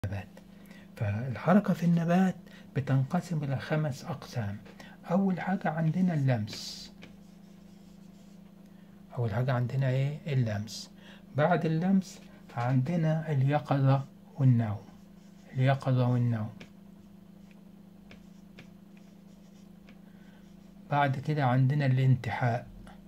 النبات فالحركة في النبات بتنقسم إلى خمس أقسام أول حاجة عندنا اللمس أول حاجة عندنا إيه اللمس بعد اللمس عندنا اليقظة والنوم اليقظة والنوم بعد كده عندنا الانتحاء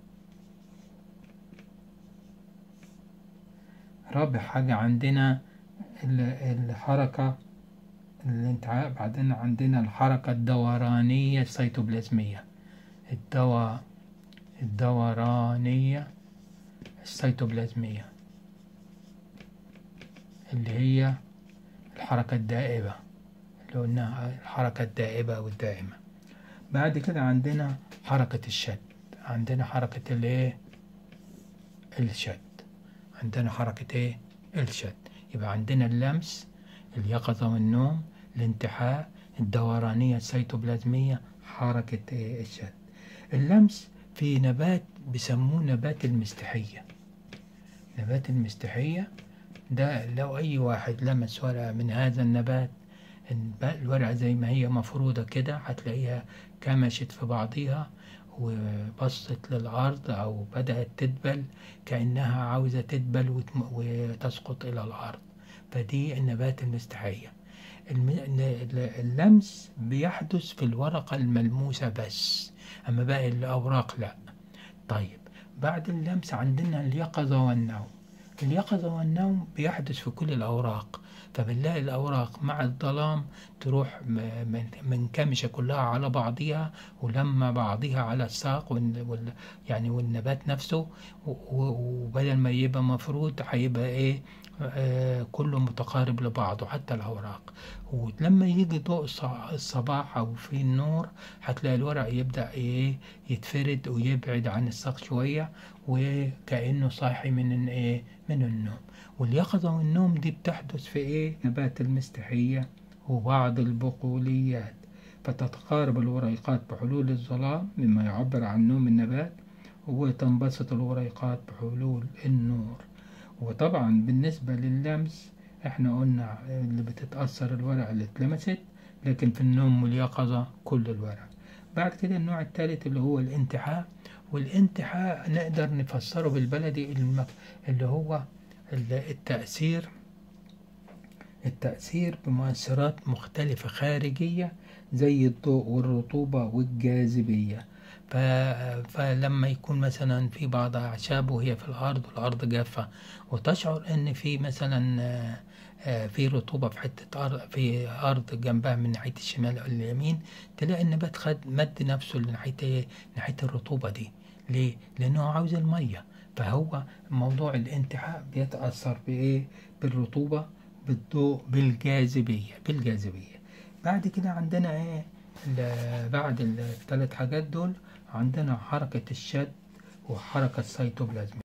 رابع حاجة عندنا ال- الحركة الانتحاء بعدين عندنا الحركة الدورانية السيتوبلازمية الدوا الدورانية السيتوبلازمية اللي هي الحركة الدائبة اللي قلناها الحركة الدائبة والدائمة بعد كده عندنا حركة الشد عندنا حركة الايه الشد عندنا حركة ايه الشد يبقى عندنا اللمس اليقظة والنوم الانتحاء الدورانية السيتوبلازمية حركة إيه؟ الشد اللمس في نبات بيسموه نبات المستحية نبات المستحية ده لو أي واحد لمس ورقة من هذا النبات الورقة زي ما هي مفروضة كده هتلاقيها كمشت في بعضيها وبصت للأرض أو بدأت تدبل كأنها عاوزة تدبل وتم- وتسقط إلى الأرض فدي النبات المستحية الم- اللمس بيحدث في الورقة الملموسة بس أما باقي الأوراق لا طيب بعد اللمس عندنا اليقظة والنوم اليقظة والنوم بيحدث في كل الأوراق فبنلاقي الأوراق مع الظلام تروح م- من- منكمشة كلها على بعضها ولما بعضها على الساق وال وال يعني والنبات نفسه و- و- وبدل ما يبقى مفروض هيبقى ايه آه كله متقارب لبعضه حتى الأوراق ولما يجي ضوء الص- الصباح أو في النور هتلاقي الورق يبدأ ايه يتفرد ويبعد عن الساق شوية وكأنه صاحي من ايه من النوم واليقظة والنوم دي بتحدث في ايه نبات المستحية وبعض البقوليات فتتقارب الوريقات بحلول الظلام مما يعبر عن نوم النبات وتنبسط الوريقات بحلول النور وطبعا بالنسبة لللمس احنا قلنا اللي بتتأثر الورقة اللي اتلمست لكن في النوم واليقظة كل الورق بعد كده النوع الثالث اللي هو الانتحاء والانتحاء نقدر نفسره بالبلدي الم- اللي هو ال- التأثير التأثير بمؤثرات مختلفة خارجية زي الضوء والرطوبة والجاذبية ف... فلما يكون مثلا في بعض أعشاب وهي في الأرض والأرض جافة وتشعر إن في مثلا آه، آه، في رطوبة في حتة أرض في أرض جنبها من ناحية الشمال أو اليمين تلاقي النبات خد مد نفسه لناحية إيه؟ ناحية الرطوبة دي ليه؟ لأنه عاوز المية فهو موضوع الانتحاء بيتأثر بإيه؟ بالرطوبة بالضوء بالجاذبية بالجاذبية بعد كده عندنا إيه؟ ال- بعد الثلاث حاجات دول عندنا حركة الشد وحركة السيتوبلازم